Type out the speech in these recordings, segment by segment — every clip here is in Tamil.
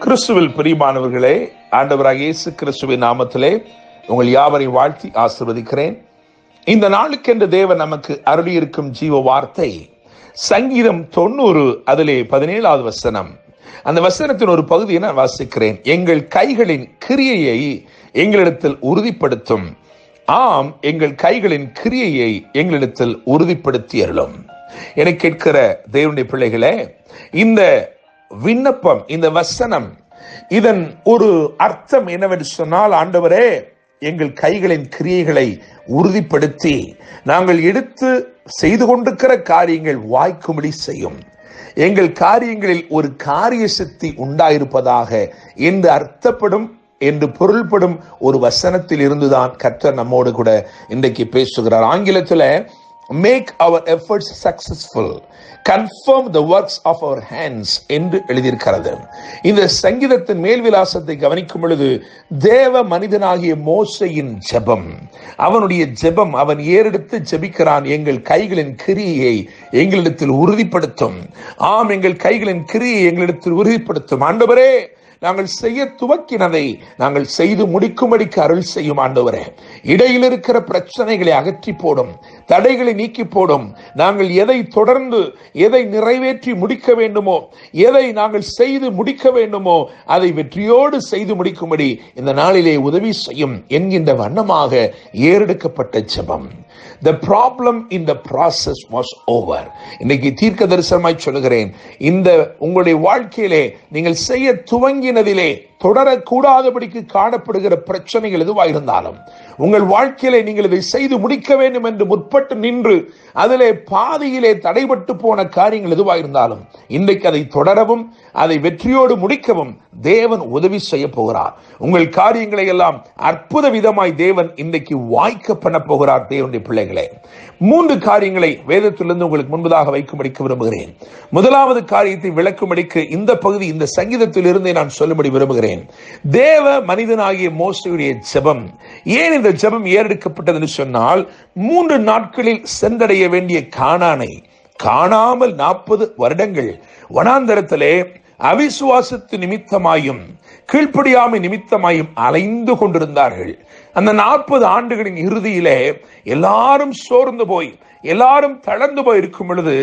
கிறிஸ்துவில் பிரியமானவர்களே ஆண்டவராக இயேசு கிறிஸ்துவின் நாமத்திலே உங்கள் யாவரையும் வாழ்த்தி ஆசிர்வதிக்கிறேன் இந்த நாளுக்கென்று தேவன் நமக்கு அருளியிருக்கும் ஜீவ வார்த்தை சங்கீதம் தொண்ணூறு அதிலே பதினேழாவது வசனம் அந்த வசனத்தின் ஒரு பகுதியை நான் வாசிக்கிறேன் எங்கள் கைகளின் கிரியையை எங்களிடத்தில் உறுதிப்படுத்தும் ஆம் எங்கள் கைகளின் கிரியையை எங்களிடத்தில் உறுதிப்படுத்தி அருளும் என கேட்கிற தேவனுடைய பிள்ளைகளே இந்த விண்ணப்பம் இந்த வசனம் இதன் ஒரு அர்த்தம் என்னவென்று சொன்னால் ஆண்டவரே எங்கள் கைகளின் கிரியைகளை உறுதிப்படுத்தி நாங்கள் எடுத்து செய்து கொண்டிருக்கிற காரியங்கள் வாய்க்கும்படி செய்யும் எங்கள் காரியங்களில் ஒரு காரிய சக்தி உண்டாயிருப்பதாக என்று அர்த்தப்படும் என்று பொருள்படும் ஒரு வசனத்தில் இருந்துதான் கர்த்தர் நம்மோடு கூட இன்றைக்கு பேசுகிறார் ஆங்கிலத்தில் make our efforts successful confirm the works of our hands என்று எழுதியிருக்கிறது இந்த சங்கீதத்தின் மேல் விலாசத்தை கவனிக்கும் பொழுது தேவ மனிதனாகிய மோசையின் ஜெபம் அவனுடைய ஜெபம் அவன் ஏறெடுத்து ஜெபிக்கிறான் எங்கள் கைகளின் கிரியை எங்களிடத்தில் உறுதிப்படுத்தும் ஆம் எங்கள் கைகளின் கிரியை எங்களிடத்தில் உறுதிப்படுத்தும் ஆண்டவரே நாங்கள் செய்ய துவக்கினதை நாங்கள் செய்து முடிக்கும்படிக்கு அருள் செய்யும் ஆண்டவரே இடையில் இருக்கிற பிரச்சனைகளை அகற்றி போடும் தடைகளை நீக்கி போடும் நாங்கள் எதை தொடர்ந்து எதை நிறைவேற்றி முடிக்க வேண்டுமோ எதை நாங்கள் செய்து முடிக்க வேண்டுமோ அதை வெற்றியோடு செய்து முடிக்கும்படி இந்த நாளிலே உதவி செய்யும் என்கின்ற வண்ணமாக ஏறெடுக்கப்பட்ட ஜெபம் the problem in the process was over இன்னைக்கு தீர்க்க தரிசனமாய் சொல்லுகிறேன் இந்த உங்களுடைய வாழ்க்கையிலே நீங்கள் செய்ய துவங்கினதிலே தொடரக்கூடாதபடிக்கு காணப்படுகிற பிரச்சனைகள் எதுவாக இருந்தாலும் உங்கள் வாழ்க்கையிலே நீங்கள் இதை செய்து முடிக்க வேண்டும் என்று முற்பட்டு நின்று அதிலே பாதியிலே தடைபட்டு போன காரியங்கள் எதுவாக இருந்தாலும் இன்றைக்கு அதை தொடரவும் அதை வெற்றியோடு முடிக்கவும் தேவன் உதவி செய்ய போகிறார் உங்கள் காரியங்களை எல்லாம் அற்புத விதமாய் தேவன் இன்றைக்கு வாய்க்க பண்ண போகிறார் தேவனுடைய பிள்ளைகளே மூன்று காரியங்களை வேதத்திலிருந்து உங்களுக்கு முன்பதாக வைக்கும்படிக்க விரும்புகிறேன் முதலாவது காரியத்தை விளக்கும்படிக்கு இந்த பகுதி இந்த சங்கீதத்தில் இருந்தே நான் சொல்லும்படி விரும்புகிறேன் தேவ மனிதனாகிய மோசையுடைய ஜெபம் ஏன் இந்த ஜெபம் ஏறெடுக்கப்பட்டது என்று சொன்னால் மூன்று நாட்களில் சென்றடைய வேண்டிய காணானை காணாமல் நாற்பது வருடங்கள் வனாந்தரத்திலே அவிசுவாசத்து நிமித்தமாயும் கீழ்ப்படியாமை நிமித்தமாயும் அலைந்து கொண்டிருந்தார்கள் அந்த நாற்பது ஆண்டுகளின் இறுதியிலே எல்லாரும் சோர்ந்து போய் எல்லாரும் தளர்ந்து போய் இருக்கும் பொழுது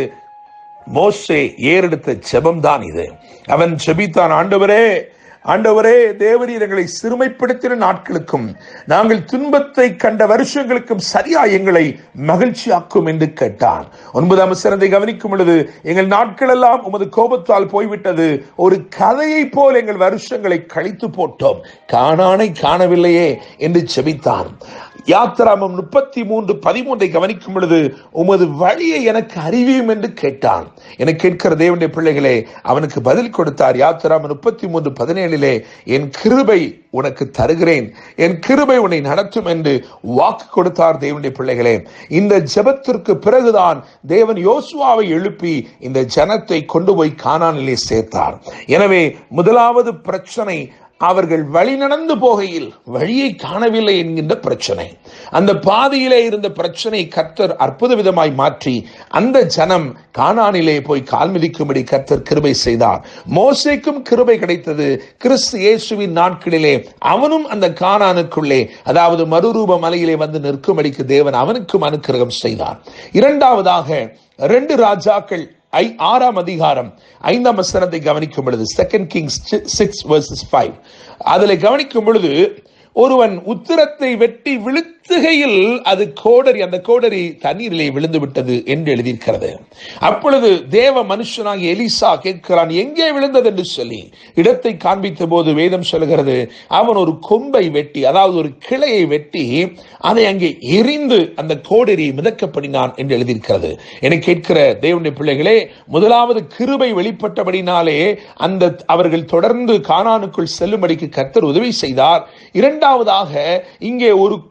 மோசே ஏறெடுத்த ஜெபம் தான் இது அவன் ஜெபித்தான் ஆண்டவரே ஆண்டவரே தேவரீர் எங்களை சிறுமைப்படுத்தின நாட்களுக்கும் நாங்கள் துன்பத்தை கண்ட வருஷங்களுக்கும் சரியா எங்களை மகிழ்ச்சியாக்கும் என்று கேட்டான் ஒன்பதாம் சிறந்தை கவனிக்கும் பொழுது எங்கள் நாட்கள் எல்லாம் உமது கோபத்தால் போய்விட்டது ஒரு கதையை போல் எங்கள் வருஷங்களை கழித்து போட்டோம் காணானை காணவில்லையே என்று செபித்தான் யாத்திராமம் முப்பத்தி மூன்று பதிமூன்றை கவனிக்கும் பொழுது உமது வழியை எனக்கு அறிவியும் என்று கேட்டான் என கேட்கிற தேவனுடைய பிள்ளைகளே அவனுக்கு பதில் கொடுத்தார் யாத்திராமம் முப்பத்தி மூன்று பதினேழிலே என் கிருபை உனக்கு தருகிறேன் என் கிருபை உன்னை நடத்தும் என்று வாக்கு கொடுத்தார் தேவனுடைய பிள்ளைகளே இந்த ஜெபத்திற்கு பிறகுதான் தேவன் யோசுவாவை எழுப்பி இந்த ஜனத்தை கொண்டு போய் காணானிலே சேர்த்தார் எனவே முதலாவது பிரச்சனை அவர்கள் வழி நடந்து போகையில் வழியை காணவில்லை என்கின்ற பிரச்சனை அந்த பாதையிலே இருந்த பிரச்சனை கர்த்தர் அற்புத விதமாய் மாற்றி அந்த ஜனம் காணானிலே போய் கால் மிதிக்கும்படி கர்த்தர் கிருபை செய்தார் மோசைக்கும் கிருபை கிடைத்தது கிறிஸ்து இயேசுவின் நாட்களிலே அவனும் அந்த காணானுக்குள்ளே அதாவது மறுரூப மலையிலே வந்து நிற்கும்படிக்கு தேவன் அவனுக்கும் அனுக்கிரகம் செய்தார் இரண்டாவதாக ரெண்டு ராஜாக்கள் ஐ ஆறாம் அதிகாரம் ஐந்தாம் வசனத்தை கவனிக்கும் பொழுது second kings six verses five அதில் கவனிக்கும் பொழுது ஒருவன் உத்திரத்தை வெட்டி விழுத்துகையில் அது கோடரி அந்த கோடரி தண்ணீரிலே விழுந்து விட்டது என்று எழுதியிருக்கிறது அப்பொழுது தேவ மனுஷனாகி எலிசா கேட்கிறான் எங்கே விழுந்தது என்று சொல்லி இடத்தை காண்பித்த போது வேதம் சொல்கிறது அவன் ஒரு கொம்பை வெட்டி அதாவது ஒரு கிளையை வெட்டி அதை அங்கே எரிந்து அந்த கோடரி மிதக்கப்படினான் என்று எழுதியிருக்கிறது என கேட்கிற தேவனுடைய பிள்ளைகளே முதலாவது கிருபை வெளிப்பட்டபடினாலே அந்த அவர்கள் தொடர்ந்து கானானுக்குள் செல்லும்படிக்கு கர்த்தர் உதவி செய்தார் இரண்டாவதாக இங்கே ஒரு கொம்பு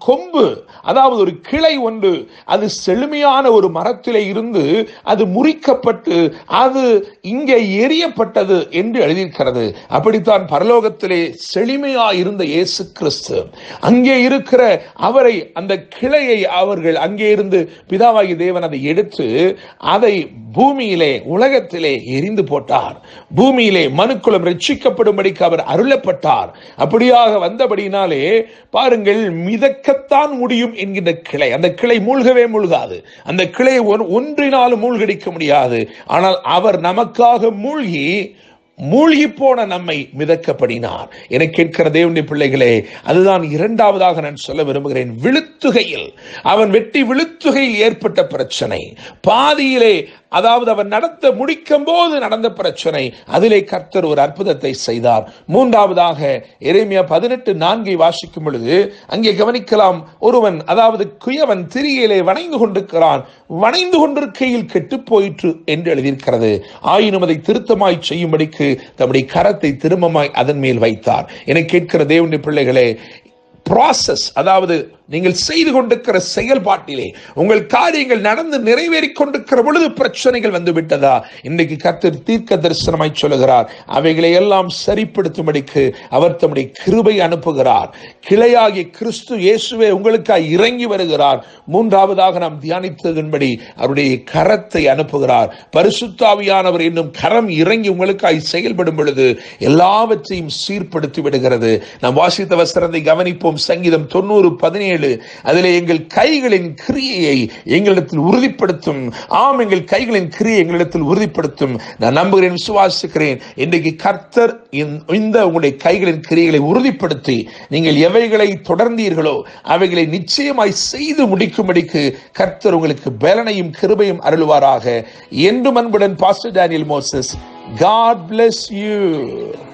அதாவது ஒரு கிளை ஒன்று அது செழுமையான ஒரு மரத்திலே இருந்து அது முறிக்கப்பட்டு அது இங்கே எரியப்பட்டது என்று எழுதியிருக்கிறது அப்படித்தான் பரலோகத்திலே செழுமையா இருந்த இயேசு கிறிஸ்து அங்கே இருக்கிற அவரை அந்த கிளையை அவர்கள் அங்கே இருந்து பிதாவாகி தேவன் அதை எடுத்து அதை பூமியிலே உலகத்திலே எரிந்து போட்டார் பூமியிலே மனுக்குலம் ரட்சிக்கப்படும்படிக்கு அவர் அருளப்பட்டார் அப்படியாக வந்தபடினாலே பாருங்கள் மிதக்கத்தான் முடியும் என்கின்ற கிளை அந்த கிளை மூழ்கவே மூழ்காது அந்த கிளை ஒன்- ஒன்றினாலும் மூழ்கடிக்க முடியாது ஆனால் அவர் நமக்காக மூழ்கி மூழ்கி போன நம்மை மிதக்கப்படினார் என கேட்கிற தேவனுடைய பிள்ளைகளே அதுதான் இரண்டாவதாக நான் சொல்ல விரும்புகிறேன் விழுத்துகையில் அவன் வெட்டி விழுத்துகையில் ஏற்பட்ட பிரச்சனை பாதியிலே அதாவது அவன் நடத்த முடிக்கும் போது நடந்த பிரச்சனை அதிலே கர்த்தர் ஒரு அற்புதத்தை செய்தார் மூன்றாவதாக எரேமியா பதினெட்டு நான்கை வாசிக்கும் பொழுது அங்கே கவனிக்கலாம் ஒருவன் அதாவது குயவன் திரியிலே வணைந்து கொண்டிருக்கிறான் வணைந்து கொண்டிருக்கையில் கெட்டு போயிற்று என்று எழுதியிருக்கிறது ஆயினும் அதை திருத்தமாய் செய்யும்படிக்கு தம்முடைய கரத்தை திரும்பமாய் அதன் மேல் வைத்தார் என கேட்கிற தேவனுடைய பிள்ளைகளே ப்ராசஸ் அதாவது நீங்கள் செய்து கொண்டிருக்கிற செயல்பாட்டிலே உங்கள் காரியங்கள் நடந்து நிறைவேறிக் கொண்டிருக்கிற பொழுது பிரச்சனைகள் வந்து விட்டதா இன்றைக்கு கர்த்தர் தீர்க்க தரிசனமாய் சொல்லுகிறார் அவைகளை எல்லாம் சரிப்படுத்தும்படிக்கு அவர் தம்முடைய கிருபை அனுப்புகிறார் கிளையாகிய கிறிஸ்து இயேசுவே உங்களுக்காய் இறங்கி வருகிறார் மூன்றாவதாக நாம் தியானித்ததன்படி அவருடைய கரத்தை அனுப்புகிறார் பரிசுத்தாவியானவர் என்னும் கரம் இறங்கி உங்களுக்காய் செயல்படும் பொழுது எல்லாவற்றையும் சீர்படுத்தி விடுகிறது நாம் வாசித்த வசனத்தை கவனிப்போம் சங்கீதம் தொண்ணூறு பதினேழு அதிலே எங்கள் கைகளின் கிரியையை எங்களிடத்தில் உறுதிப்படுத்தும் ஆம் எங்கள் கைகளின் கிரியை எங்களிடத்தில் உறுதிப்படுத்தும் நான் நம்புகிறேன் விசுவாசிக்கிறேன் இன்றைக்கு கர்த்தர் இந்த- இந்த உங்களுடைய கைகளின் கிரியைகளை உறுதிப்படுத்தி நீங்கள் எவைகளை தொடர்ந்தீர்களோ அவைகளை நிச்சயமாய் செய்து முடிக்கும்படிக்கு கர்த்தர் உங்களுக்கு பலனையும் கிருபையும் அருள்வாராக என்றும் அன்புடன் pastor Daniel Moses God bless you